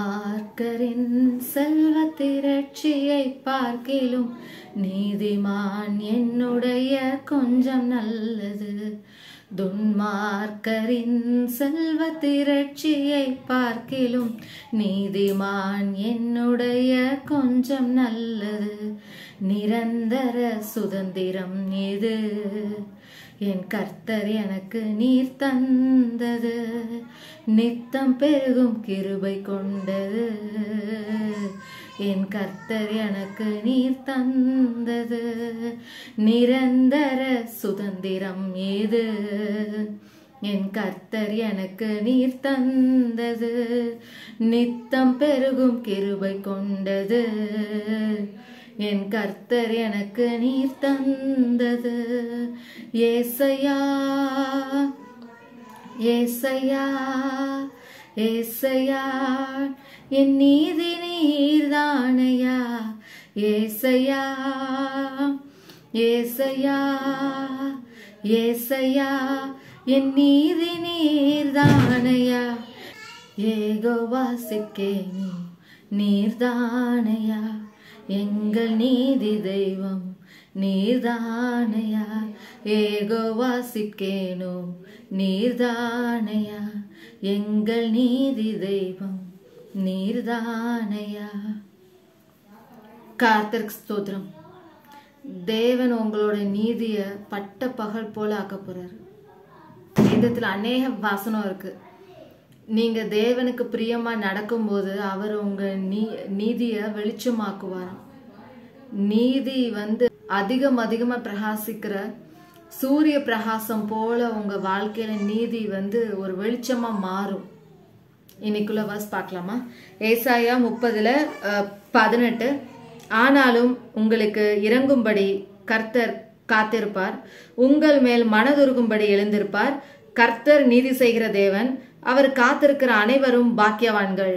துன்மார்க்கரின் செல்வ திரட்சியை பார்க்கிலும் நீதிமான் என்னுடைய கொஞ்சம் நல்லது துன்மார்க்கரின் செல்வ திரட்சியை பார்க்கிலும் நீதிமான் என்னுடைய கொஞ்சம் நல்லது நிரந்தர சுதந்திரம் இது என் கர்த்தர் எனக்கு நீர் தந்தது நித்தம் பெருகும் கிருபை கொண்டது என் கர்த்தர் எனக்கு நீர் தந்தது நிரந்தர சுதந்திரம் ஏது என் கர்த்தர் எனக்கு நீர் தந்தது நித்தம் பெருகும் கிருபை கொண்டது என் கர்த்தர் எனக்கு நீர் தந்தது ஏசையா ஏசையா ஏசையா என் நீதி நீர்தானையா ஏசையா ஏசையா ஏசையா என் நீதி நீர்தானையா ஏகோவாசிக்கேனு நீர்தானையா எங்கள் நீதி தெய்வம் நீர்தானையா ஏகோவாசிக்கேனோ நீர்தானையா எங்கள் நீதி தெய்வம் நீர்தானையா கார்த்தருக்கு ஸ்தோத்திரம் தேவன் உங்களோட நீதிய பட்ட பகல் போல ஆக்க போறாரு வேதத்துல அநேக வாசனம் இருக்கு நீங்க தேவனுக்கு பிரியமா நடக்கும்போது அவர் உங்க நீ நீதிய வெளிச்சமாக்குவாராம் நீதி வந்து அதிகம் அதிகமா பிரகாசிக்கிற சூரிய பிரகாசம் போல உங்க வாழ்க்கையில நீதி வந்து ஒரு வெளிச்சமா மாறும் இன்னைக்குள்ள வாஸ் பார்க்கலாமா ஏசாயா முப்பதுல அஹ், பதினெட்டு ஆனாலும் உங்களுக்கு இறங்கும்படி கர்த்தர் காத்திருப்பார் உங்கள் மேல் மனதுருகும்படி எழுந்திருப்பார் கர்த்தர் நீதி செய்கிற தேவன் அவர் காத்திருக்கிற அனைவரும் பாக்கியவான்கள்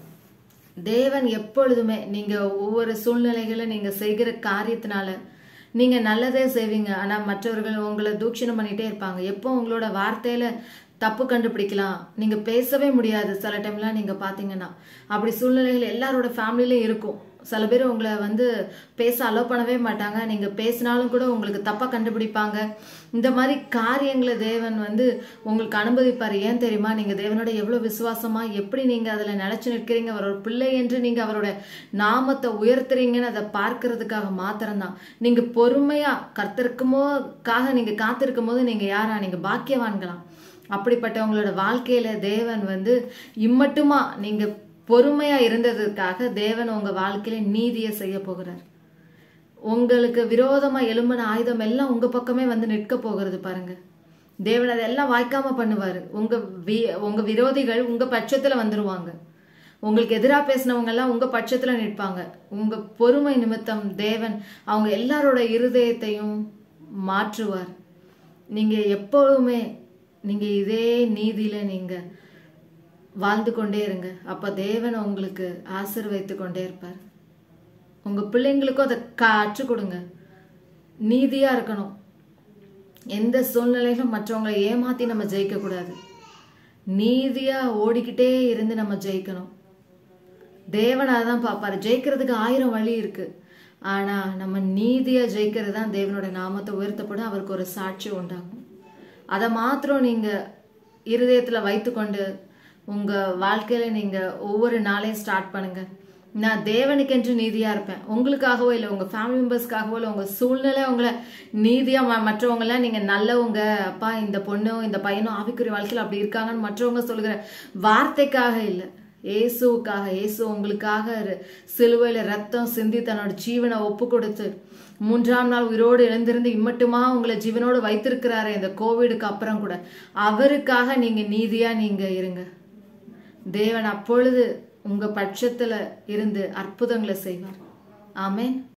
தேவன் எப்பொழுதுமே நீங்க ஒவ்வொரு சூழ்நிலைகளை நீங்க செய்கிற காரியத்தினால நீங்க நல்லதே செய்வீங்க ஆனா மற்றவர்கள் உங்களை தூஷணம் பண்ணிட்டே இருப்பாங்க எப்போ உங்களோட வார்த்தையில தப்பு கண்டுபிடிக்கலாம் நீங்க பேசவே முடியாது சில டைம்லாம் நீங்க பாத்தீங்கன்னா அப்படி சூழ்நிலைகள் எல்லாரோட ஃபேமிலியிலும் இருக்கும் சில பேர் உங்களை வந்து பேச அலோவ் பண்ணவே மாட்டாங்க நீங்க பேசினாலும் கூட உங்களுக்கு தப்பா கண்டுபிடிப்பாங்க இந்த மாதிரி காரியங்களை தேவன் வந்து உங்களுக்கு அனுமதிப்பார் ஏன் தெரியுமா நீங்க தேவனோட எவ்வளவு விசுவாசமா எப்படி நீங்க அதுல நிலைச்சு நிற்கிறீங்க அவரோட பிள்ளை என்று நீங்க அவரோட நாமத்தை உயர்த்துறீங்கன்னு அதை பார்க்கறதுக்காக மாத்திரம்தான் நீங்க பொறுமையா கர்த்தருக்குமோக்காக நீங்க காத்திருக்கும் போது நீங்க யாரா நீங்க பாக்கியவான்களாம் அப்படிப்பட்டவங்களோட வாழ்க்கையில தேவன் வந்து இம்மட்டுமா நீங்க பொறுமையா இருந்ததுக்காக தேவன் உங்க வாழ்க்கையில நீதியை செய்ய போகிறார் உங்களுக்கு விரோதமா எழும்பின ஆயுதம் எல்லாம் உங்க பக்கமே வந்து நிற்க போகிறது பாருங்க தேவன் அதெல்லாம் வாய்க்காம பண்ணுவாரு உங்க வி- உங்க விரோதிகள் உங்க பட்சத்துல வந்துருவாங்க உங்களுக்கு எதிரா பேசினவங்க எல்லாம் உங்க பட்சத்துல நிற்பாங்க உங்க பொறுமை நிமித்தம் தேவன் அவங்க எல்லாரோட இருதயத்தையும் மாற்றுவார் நீங்க எப்பொழுதுமே நீங்க இதே நீதியில நீங்க வாழ்ந்து கொண்டே இருங்க அப்ப தேவன் உங்களுக்கு ஆசீர்வதித்து கொண்டே இருப்பார் உங்க பிள்ளைங்களுக்கும் அதை கற்றுக் கொடுங்க நீதியா இருக்கணும் எந்த சூழ்நிலையிலும் மற்றவங்களை ஏமாத்தி நம்ம ஜெயிக்க கூடாது நீதியா ஓடிக்கிட்டே இருந்து நம்ம ஜெயிக்கணும் தேவன் அதான் பார்ப்பாரு ஜெயிக்கிறதுக்கு ஆயிரம் வழி இருக்கு ஆனா நம்ம நீதியா ஜெயிக்கிறது தான் தேவனோட நாமத்தை உயர்த்தப்படும் அவருக்கு ஒரு சாட்சி உண்டாகும் அதை மாத்திரம் நீங்க இருதயத்துல வைத்துக்கொண்டு உங்க வாழ்க்கையில நீங்க ஒவ்வொரு நாளையும் ஸ்டார்ட் பண்ணுங்க நான் தேவனுக்கென்று நீதியா இருப்பேன் உங்களுக்காகவோ இல்லை உங்க ஃபேமிலி மெம்பர்ஸ்க்காகவோ இல்லை உங்க சூழ்நிலை உங்களை நீதியா ம- மற்றவங்கெல்லாம் நீங்க நல்லவங்க அப்பா இந்த பொண்ணும் இந்த பையனும் ஆவிக்குரிய வாழ்க்கையில அப்படி இருக்காங்கன்னு மற்றவங்க சொல்லுகிற வார்த்தைக்காக இல்லை இயேசுவுக்காக இயேசு உங்களுக்காக ரு- சிலுவையில ரத்தம் சிந்தி தன்னோட ஜீவனை ஒப்பு கொடுத்து மூன்றாம் நாள் உயிரோடு எழுந்திருந்து இம்மட்டுமா உங்களை ஜீவனோடு வைத்திருக்கிறாரு இந்த கோவிடுக்கு அப்புறம் கூட அவருக்காக நீங்க நீதியா நீங்க இருங்க தேவன் அப்பொழுது உங்க பட்சத்துல இருந்து அற்புதங்களை செய்வார் ஆமென்